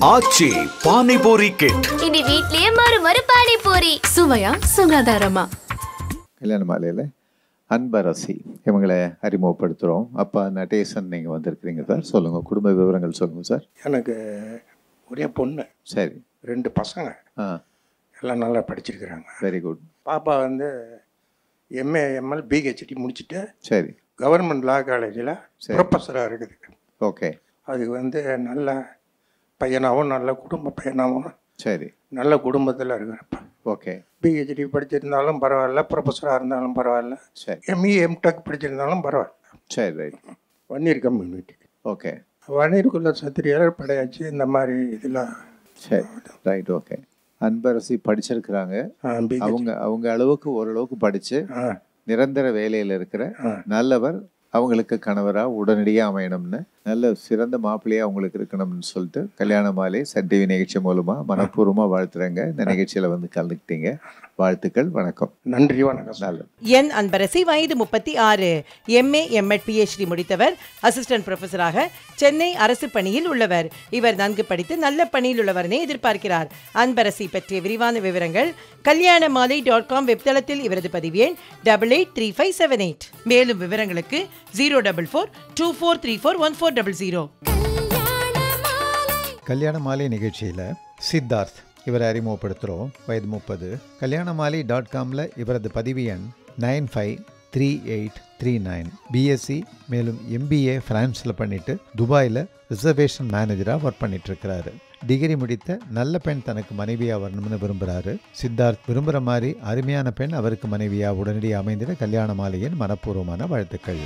ஆச்சி panipuri kit இனி வீட்லயே மறு மறு பானிபூரி சுவையா சுகாதாரமா கல்யாண மாலையில் அன்பரசி இவங்களை அறிமுகப்படுத்துகிறோம் அப்பா நடேசன் நீங்கள் வந்திருக்கிறீங்க சார் சொல்லுங்கள் குடும்ப விவரங்கள் சொல்லுங்கள் சார் எனக்கு ஒரே பொண்ணு சரி ரெண்டு பசங்க ஆ எல்லாம் நல்லா படிச்சிருக்கிறாங்க வெரி குட் பாப்பா வந்து எம்ஏ எம்எல் பிஹெச்டி முடிச்சுட்டு சரி கவர்மெண்ட் லா காலேஜில் சரி. ப்ரொஃபஸராக இருக்குது ஓகே அதுக்கு வந்து நல்ல பையனாகவும் நல்ல குடும்ப பையனாகவும் சரி நல்ல குடும்பத்தில் இருக்கிறப்ப ஓகே பிஹெச்டி படிச்சிருந்தாலும் பரவாயில்ல ப்ரொஃபஸராக இருந்தாலும் பரவாயில்ல சரி எம்இ எம்டெக் படிச்சிருந்தாலும் பரவாயில்ல சரி ரைட் வன்னியர் கம்யூனிட்டி ஓகே வன்னியருக்குள்ள சத்திரியர் படையாச்சு இந்த மாதிரி இதெல்லாம் சரி ரைட் ஓகே அன்பரசி படிச்சிருக்கிறாங்க அவங்க அவங்க அளவுக்கு ஓரளவுக்கு படித்து ஆ நிரந்தர வேலையில் இருக்கிற நல்லவர் அவங்களுக்கு கணவராக உடனடியாக அமையணும்னு நல்ல சிறந்த மாப்பிள்ளையாக அவங்களுக்கு இருக்கணும்னு சொல்லிட்டு கல்யாண மாலை சன் டிவி நிகழ்ச்சி மூலமாக மனப்பூர்வமாக வாழ்த்துறேங்க இந்த நிகழ்ச்சியில் வந்து கலந்துக்கிட்டீங்க வாழ்த்துக்கள் வணக்கம் நன்றி வணக்கம் சார் நல்லது என் அன்பரசி வயது முப்பத்தி ஆறு எம்ஏ எம்எட் பிஹெச்டி முடித்தவர் அசிஸ்டன்ட் ப்ரொஃபஸராக சென்னை அரசு பணியில் உள்ளவர் இவர் நன்கு படித்து நல்ல பணியில் உள்ளவரனை எதிர்பார்க்கிறார் அன்பரசி பற்றிய விரிவான விவரங்கள் கல்யாண மாலை டாட் காம் வெப்தளத்தில் இவரது பதிவு எண் double eight three five seven eight மேலும் விவரங்களுக்கு zero double four two four three four one four double zero Kalyana Malai நிகழ்ச்சியில் சித்தார்த் இவரை அறிமுகப்படுத்துகிறோம் வயது முப்பது கல்யாண மாலை டாட் காமில் இவரது பதிவு எண் nine five three eight three nine BSc மேலும் எம்பிஏ ஃப்ரான்ஸில் பண்ணிட்டு துபாயில் ரிசர்வேஷன் மேனேஜராக ஒர்க் பண்ணிட்டு இருக்கிறாரு டிகிரி முடித்த நல்ல பெண் தனக்கு மனைவியாக வரணும்னு விரும்புகிறாரு சித்தார்த் விரும்புகிற மாதிரி அருமையான பெண் அவருக்கு மனைவியாக உடனடியாக அமைந்திட கல்யாண மாலையின் மனப்பூர்வமான வாழ்த்துக்கள்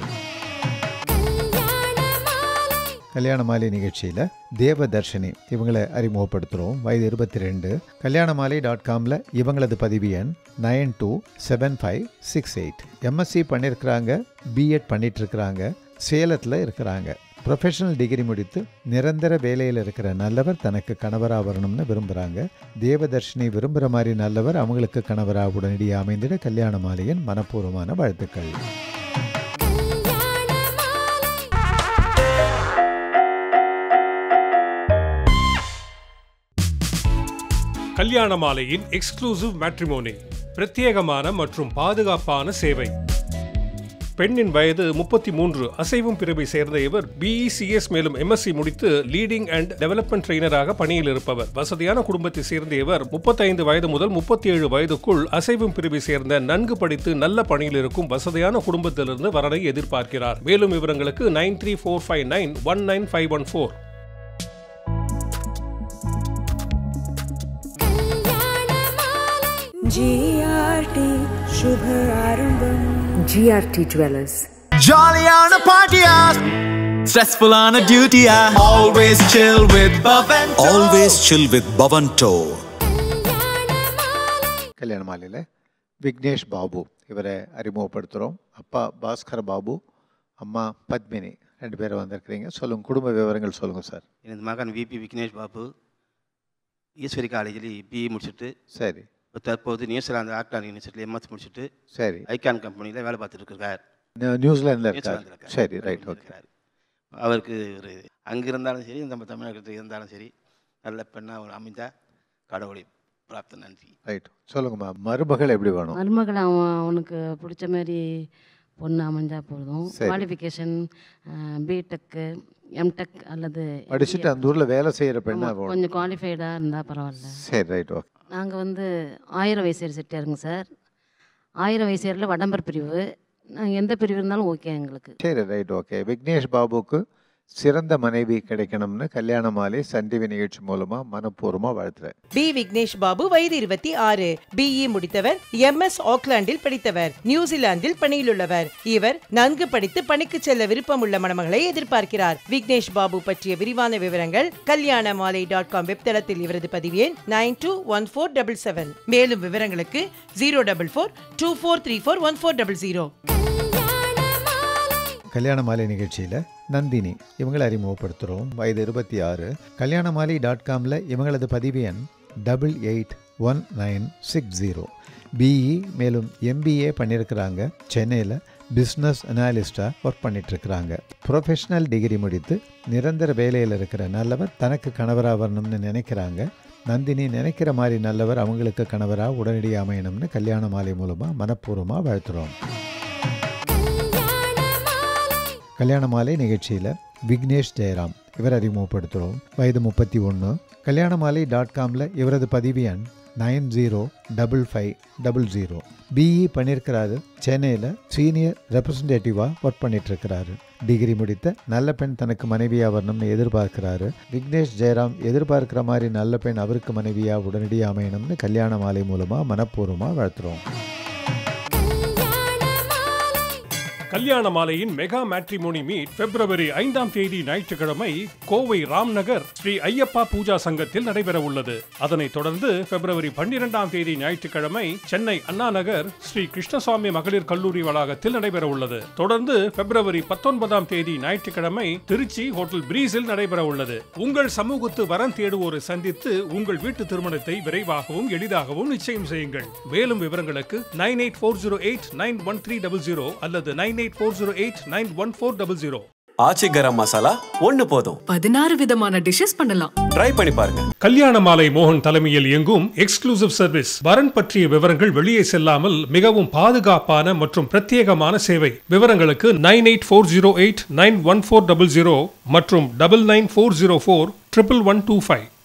கல்யாண மாலை நிகழ்ச்சியில் தேவதர்ஷினி இவங்களை அறிமுகப்படுத்துகிறோம் வயது இருபத்தி ரெண்டு கல்யாண மாலை டாட் காமில் இவங்களது பதிவு எண் nine two seven five six eight MSc பண்ணியிருக்கிறாங்க பிஎட் பண்ணிட்டு இருக்கிறாங்க சேலத்தில் இருக்கிறாங்க ப்ரொஃபஷனல் டிகிரி முடித்து நிரந்தர வேலையில் இருக்கிற நல்லவர் தனக்கு கணவராக வரணும்னு விரும்புகிறாங்க தேவதர்ஷினி விரும்புகிற மாதிரி நல்லவர் அவங்களுக்கு கணவராக உடனடியாக அமைந்திட கல்யாண மாலையின் மனப்பூர்வமான வாழ்த்துக்கள் கல்யாண மாலையின் எக்ஸ்க்ளூசிவ் மேட்ரிமோனி பிரத்யேகமான மற்றும் பாதுகாப்பான சேவை பெண்ணின் வயது முப்பத்தி மூன்று அசைவும் பிரிவை சேர்ந்த இவர் பிஇசிஎஸ் மேலும் எம்எஸ்சி முடித்து லீடிங் அண்ட் டெவலப்மெண்ட் ட்ரெயினராக பணியில் இருப்பவர் வசதியான குடும்பத்தை சேர்ந்த இவர் முப்பத்தைந்து வயது முதல் முப்பத்தி ஏழு வயதுக்குள் அசைவும் பிரிவை சேர்ந்த நன்கு படித்து நல்ல பணியில் இருக்கும் வசதியான குடும்பத்திலிருந்து வரனை எதிர்பார்க்கிறார் மேலும் விவரங்களுக்கு nine three four five nine one nine five one four GRT சுப ஆரம்பம் ஜிஆர்டி ஜுவல்லர்ஸ் ஜாலியான பார்ட்டியா ஸ்ட்ரெஸ்ஃபுல்லான டியூட்டியா always chill with Bovonto always chill with Bovonto Kalyana மாலையில் விக்னேஷ் பாபு இவரை அறிமுகப்படுத்துகிறோம் அப்பா பாஸ்கர் பாபு அம்மா பத்மினி ரெண்டு பேரும் வந்திருக்கிறீங்க சொல்லுங்கள் குடும்ப விவரங்கள் சொல்லுங்கள் சார் எனது மகன் விபி விக்னேஷ் பாபு ஈஸ்வரி காலேஜில் பிஇ முடிச்சுட்டு சரி இப்போ தற்போது நியூசிலாந்து ஆக்லாண்ட் யூனிவர்சிட்டியில் எம்எஸ் முடிச்சுட்டு சரி ஐகான் கம்பெனியில் வேலை பார்த்துட்டு இருக்கிறார் நியூ- நியூசிலாந்துல இருக்கார் நியூசிலாந்துல இருக்கார். சரி ரைட் ஓகே இருக்கிறார். அவருக்கு ஒரு அங்கே இருந்தாலும் சரி நம்ம தமிழகத்தில் இருந்தாலும் சரி நல்ல பெண்ணாக அவர் அமைந்தா கடவுளை பிரார்த்தனை நன்றி ரைட் சொல்லுங்கம்மா மருமகள் எப்படி வேணும் மருமகள் அவன் அவனுக்கு பிடிச்ச மாதிரி பொண்ணு அமைஞ்சா போதும் சரி. குவாலிஃபிகேஷன் பிடெக்கு எம்டெக் அல்லது படிச்சுட்டு அந்த ஊரில் வேலை செய்கிற பெண்ணா ஆமா, வேணும் கொஞ்சம் குவாலிஃபைடாக இருந்தால் பரவாயில்ல சரி ரைட் ஓகே நாங்கள் வந்து ஆயிரம் வயசேர் செட்டியாருங்க சார் ஆயிரம் வயசேரில் வடம்பர் பிரிவு நாங்கள் எந்த பிரிவு இருந்தாலும் ஓகே எங்களுக்கு சரி ரைட் ஓகே விக்னேஷ் பாபுக்கு சிறந்த மனைவி கிடைக்கணும்னு கல்யாண மாலை சன் டிவி நிகழ்ச்சி மூலமாக மனப்பூர்வமாக வாழ்த்துறேன் பி விக்னேஷ் பாபு வயது இருபத்தி ஆறு பிஇ முடித்தவர் எம்எஸ் ஆக்லாந்தில் படித்தவர் நியூசிலாந்தில் பணியில் உள்ளவர் இவர் நன்கு படித்து பணிக்கு செல்ல விருப்பம் உள்ள மணமகளை எதிர்பார்க்கிறார் விக்னேஷ் பாபு பற்றிய விரிவான விவரங்கள் கல்யாண மாலை டாட் காம் வெப்தளத்தில் இவரது பதிவு எண் nine two one four double seven மேலும் விவரங்களுக்கு zero double four two four three four one four double zero Kalyana Malai நிகழ்ச்சியில் நந்தினி இவங்களை அறிமுகப்படுத்துகிறோம் வயது இருபத்தி ஆறு கல்யாண மாலை டாட் காமில் இவங்களது பதிவு எண் double eight one nine six zero BE மேலும் எம்பிஏ பண்ணியிருக்கிறாங்க சென்னையில் பிஸ்னஸ் அனாலிஸ்டாக ஒர்க் பண்ணிட்டு இருக்கிறாங்க ப்ரொஃபஷனல் டிகிரி முடித்து நிரந்தர வேலையில் இருக்கிற நல்லவர் தனக்கு கணவராக வரணும்னு நினைக்கிறாங்க நந்தினி நினைக்கிற மாதிரி நல்லவர் அவங்களுக்கு கணவராக உடனடியாக அமையணும்னு கல்யாண மாலை மூலமாக மனப்பூர்வமாக வாழ்த்துறோம் கல்யாண மாலை நிகழ்ச்சியில் விக்னேஷ் ஜெயராம் இவர் அறிமுகப்படுத்துகிறோம் வயது முப்பத்தி ஒன்று கல்யாண மாலை டாட் காமில் இவரது பதிவு எண் nine zero double five double zero BE பண்ணியிருக்கிறாரு சென்னையில் சீனியர் ரெப்ரசன்டேட்டிவாக ஒர்க் பண்ணிட்டு இருக்கிறாரு டிகிரி முடித்த நல்ல பெண் தனக்கு மனைவியாக வரணும்னு எதிர்பார்க்கிறாரு விக்னேஷ் ஜெயராம் எதிர்பார்க்கிற மாதிரி நல்ல பெண் அவருக்கு மனைவியாக உடனடியாக அமையணும்னு கல்யாண மாலை மூலமாக மனப்பூர்வமாக வாழ்த்துறோம் கல்யாண மாலையின் மெகா மேட்ரிமோனி மீட் பிப்ரவரி ஐந்தாம் தேதி ஞாயிற்றுக்கிழமை கோவை ராம்நகர் ஸ்ரீ ஐயப்பா பூஜா சங்கத்தில் நடைபெற உள்ளது அதனைத் தொடர்ந்து பிப்ரவரி பன்னிரெண்டாம் தேதி ஞாயிற்றுக்கிழமை சென்னை அண்ணா நகர் ஸ்ரீ கிருஷ்ணசுவாமி மகளிர் கல்லூரி வளாகத்தில் நடைபெற உள்ளது தொடர்ந்து பிப்ரவரி பத்தொன்பதாம் தேதி ஞாயிற்றுக்கிழமை திருச்சி ஹோட்டல் பிரீஸில் நடைபெற உள்ளது உங்கள் சமூகத்து வரன் தேடுவோரை சந்தித்து உங்கள் வீட்டு திருமணத்தை விரைவாகவும் எளிதாகவும் நிச்சயம் செய்யுங்கள் மேலும் விவரங்களுக்கு nine eight four zero eight nine one three double zero அல்லது nine eight four zero eight nine one four double zero Aachi garam masala ஒன்னு போதும் பதினாறு விதமான டிஷ்ஷஸ் பண்ணலாம் ட்ரை பண்ணி பாருங்க கல்யாண மாலை மோகன் தலைமையில் இயங்கும் எக்ஸ்க்ளூசிவ் சர்வீஸ் வரன் பற்றிய விவரங்கள் வெளியே செல்லாமல் மிகவும் பாதுகாப்பான மற்றும் பிரத்யேகமான சேவை விவரங்களுக்கு nine eight four zero eight nine one four double zero மற்றும் double nine four zero four triple one two five